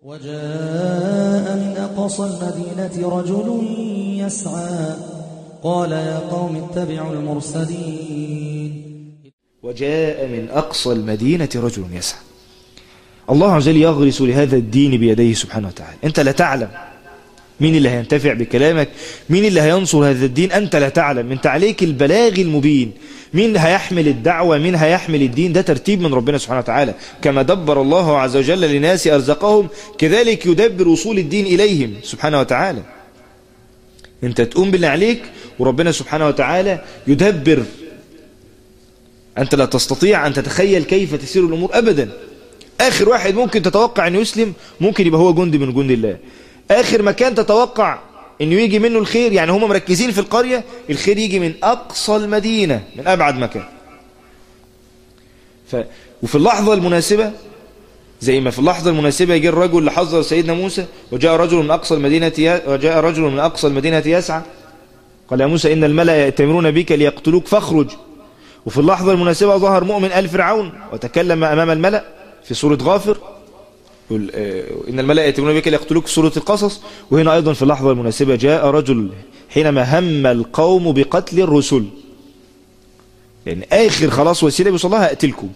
وجاء من أقصى المدينة رجل يسعى قال يا قوم اتبعوا المرسلين وجاء من أقصى المدينة رجل يسعى الله عز وجل يغرس لهذا الدين بيديه سبحانه وتعالى أنت لا تعلم مين اللي هينتفع بكلامك مين اللي هينصر هذا الدين أنت لا تعلم أنت عليك البلاغ المبين مين هيحمل الدعوة مين هيحمل الدين ده ترتيب من ربنا سبحانه وتعالى كما دبر الله عز وجل لناس أرزقهم كذلك يدبر وصول الدين إليهم سبحانه وتعالى أنت تقوم باللي عليك وربنا سبحانه وتعالى يدبر أنت لا تستطيع أن تتخيل كيف تسير الأمور أبدا آخر واحد ممكن تتوقع أنه يسلم ممكن يبقى هو جندي من جند الله آخر مكان تتوقع أنه يجي منه الخير يعني هم مركزين في القرية الخير يجي من أقصى المدينة من أبعد مكان ف... وفي اللحظة المناسبة زي ما في اللحظة المناسبة يجي الرجل اللي حذر سيدنا موسى وجاء رجل من أقصى المدينة ي... وجاء رجل من أقصى المدينة يسعى قال يا موسى إن الملأ يأتمرون بك ليقتلوك فاخرج وفي اللحظة المناسبة ظهر مؤمن آل فرعون وتكلم أمام الملأ في سورة غافر يقول إن الملأ يأتمرون بك ليقتلوك في سورة القصص وهنا أيضا في اللحظة المناسبة جاء رجل حينما هم القوم بقتل الرسل يعني آخر خلاص وسيلة بيوصلها أقتلكم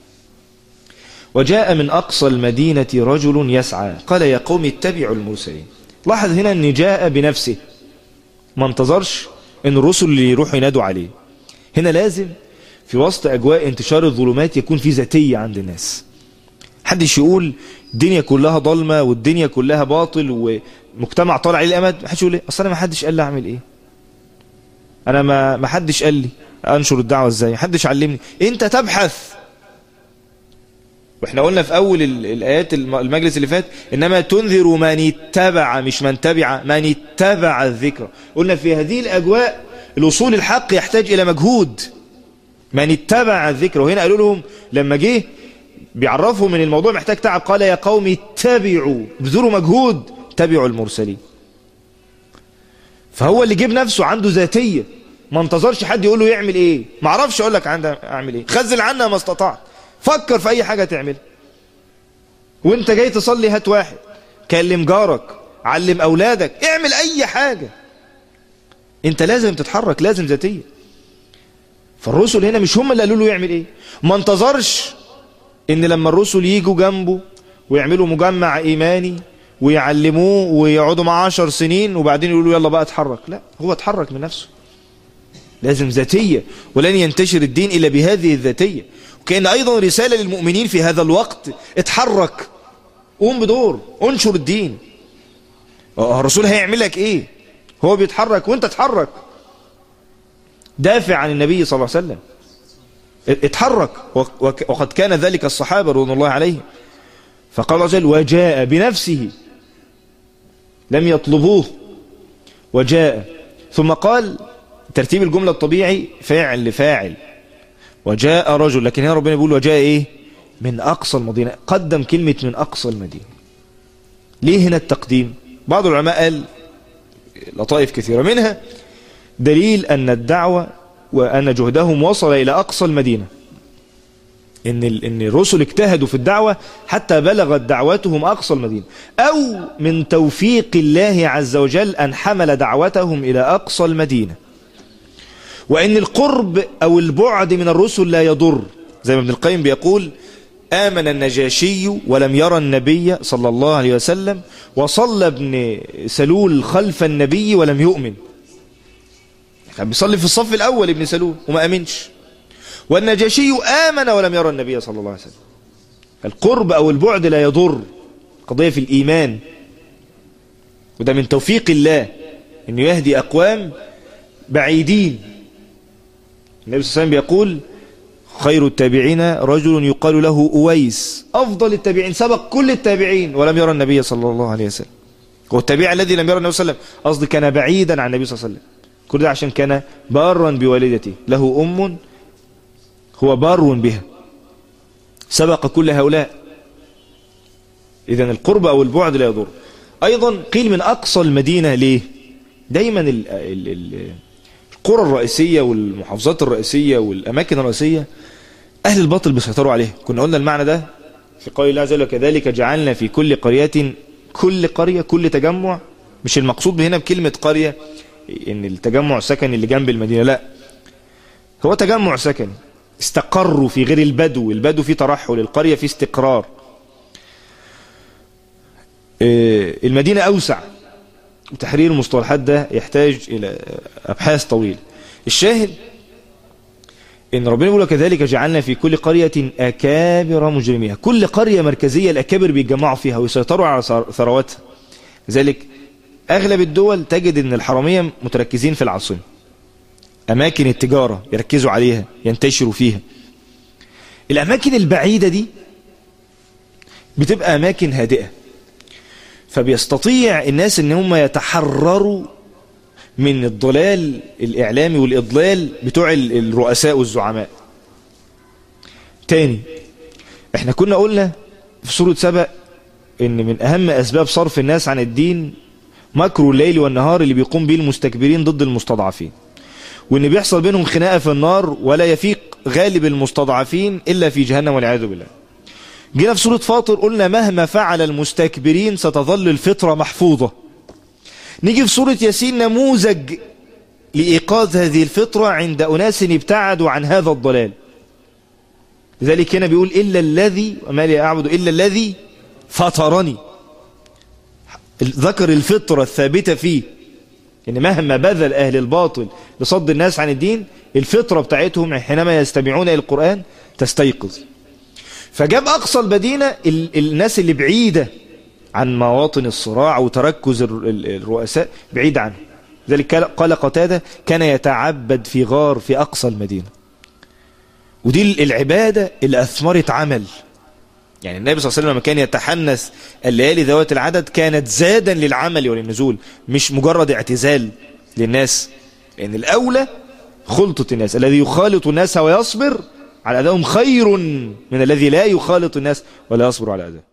وجاء من أقصى المدينة رجل يسعى قال يا قوم اتبعوا المرسلين لاحظ هنا أن جاء بنفسه ما انتظرش أن الرسل اللي يروحوا ينادوا عليه هنا لازم في وسط أجواء انتشار الظلمات يكون في ذاتية عند الناس حدش يقول الدنيا كلها ضلمة والدنيا كلها باطل ومجتمع طالع عليه الأمد محدش يقول ايه أصلا ما حدش قال لي أعمل إيه أنا ما ما حدش قال لي أنشر الدعوة إزاي حدش علمني أنت تبحث واحنا قلنا في أول الآيات المجلس اللي فات إنما تنذر من اتبع مش من تبع من اتبع الذكر قلنا في هذه الأجواء الوصول الحق يحتاج إلى مجهود من اتبع الذكر وهنا قالوا لهم لما جه بيعرفوا من الموضوع محتاج تعب قال يا قوم اتبعوا بذلوا مجهود اتبعوا المرسلين فهو اللي جيب نفسه عنده ذاتية ما انتظرش حد يقول له يعمل ايه ما عرفش اقول لك اعمل ايه خزل عنها ما استطعت فكر في اي حاجة تعمل وانت جاي تصلي هات واحد كلم جارك علم اولادك اعمل اي حاجة انت لازم تتحرك لازم ذاتية فالرسل هنا مش هم اللي قالوا له يعمل ايه ما انتظرش ان لما الرسل يجوا جنبه ويعملوا مجمع ايماني ويعلموه ويقعدوا معاه عشر سنين وبعدين يقولوا يلا بقى اتحرك لا هو اتحرك من نفسه لازم ذاتية ولن ينتشر الدين إلا بهذه الذاتية وكأن أيضا رسالة للمؤمنين في هذا الوقت اتحرك قوم بدور انشر الدين الرسول هيعمل لك ايه هو بيتحرك وانت اتحرك دافع عن النبي صلى الله عليه وسلم اتحرك وقد كان ذلك الصحابة رضي الله عليهم فقال الله جل وجاء بنفسه لم يطلبوه وجاء ثم قال ترتيب الجملة الطبيعي فاعل لفاعل وجاء رجل لكن هنا ربنا بيقول وجاء ايه من أقصى المدينة قدم كلمة من أقصى المدينة ليه هنا التقديم بعض العلماء قال لطائف كثيرة منها دليل أن الدعوة وأن جهدهم وصل إلى أقصى المدينة إن إن الرسل اجتهدوا في الدعوة حتى بلغت دعوتهم أقصى المدينة أو من توفيق الله عز وجل أن حمل دعوتهم إلى أقصى المدينة وإن القرب أو البعد من الرسل لا يضر زي ما ابن القيم بيقول آمن النجاشي ولم يرى النبي صلى الله عليه وسلم وصلى ابن سلول خلف النبي ولم يؤمن كان بيصلي في الصف الأول ابن سلول وما أمنش والنجاشي آمن ولم يرى النبي صلى الله عليه وسلم القرب أو البعد لا يضر قضية في الإيمان وده من توفيق الله أنه يهدي أقوام بعيدين النبي صلى الله عليه وسلم بيقول خير التابعين رجل يقال له أويس أفضل التابعين سبق كل التابعين ولم يرى النبي صلى الله عليه وسلم هو التابع الذي لم يرى النبي صلى الله عليه وسلم قصدي كان بعيدا عن النبي صلى الله عليه وسلم كل ده عشان كان بارا بوالدته له أم هو بار بها سبق كل هؤلاء إذا القرب أو البعد لا يضر أيضا قيل من أقصى المدينة ليه دايما ال ال ال القرى الرئيسية والمحافظات الرئيسية والأماكن الرئيسية أهل الباطل بيسيطروا عليه كنا قلنا المعنى ده في قول الله عز وجل كذلك جعلنا في كل قرية كل قرية كل تجمع مش المقصود هنا بكلمة قرية ان التجمع سكني اللي جنب المدينة لا هو تجمع سكني استقروا في غير البدو البدو في ترحل القرية في استقرار المدينة أوسع وتحرير المصطلحات ده يحتاج إلى أبحاث طويلة الشاهد إن ربنا يقول كذلك جعلنا في كل قرية أكابر مجرميها كل قرية مركزية الأكابر بيتجمعوا فيها ويسيطروا على ثرواتها لذلك أغلب الدول تجد أن الحرامية متركزين في العاصمة أماكن التجارة يركزوا عليها ينتشروا فيها الأماكن البعيدة دي بتبقى أماكن هادئة فبيستطيع الناس ان هم يتحرروا من الضلال الإعلامي والإضلال بتوع الرؤساء والزعماء تاني احنا كنا قلنا في سورة سبأ ان من أهم أسباب صرف الناس عن الدين مكر الليل والنهار اللي بيقوم به المستكبرين ضد المستضعفين وان بيحصل بينهم خناقة في النار ولا يفيق غالب المستضعفين إلا في جهنم والعياذ بالله جينا في سورة فاطر قلنا مهما فعل المستكبرين ستظل الفطرة محفوظة نيجي في سورة ياسين نموذج لإيقاظ هذه الفطرة عند أناس ابتعدوا عن هذا الضلال لذلك هنا بيقول إلا الذي وما لي أعبد إلا الذي فطرني ذكر الفطرة الثابتة فيه إن مهما بذل أهل الباطل لصد الناس عن الدين الفطرة بتاعتهم حينما يستمعون إلى القرآن تستيقظ فجاب أقصى المدينة الناس اللي بعيدة عن مواطن الصراع وتركز الرؤساء بعيد عنه ذلك قال قتادة كان يتعبد في غار في أقصى المدينة ودي العبادة اللي أثمرت عمل يعني النبي صلى الله عليه وسلم لما كان يتحنث الليالي ذوات العدد كانت زادا للعمل وللنزول مش مجرد اعتزال للناس لأن الأولى خلطة الناس الذي يخالط الناس ويصبر على أذاهم خير من الذي لا يخالط الناس ولا يصبر على أذاهم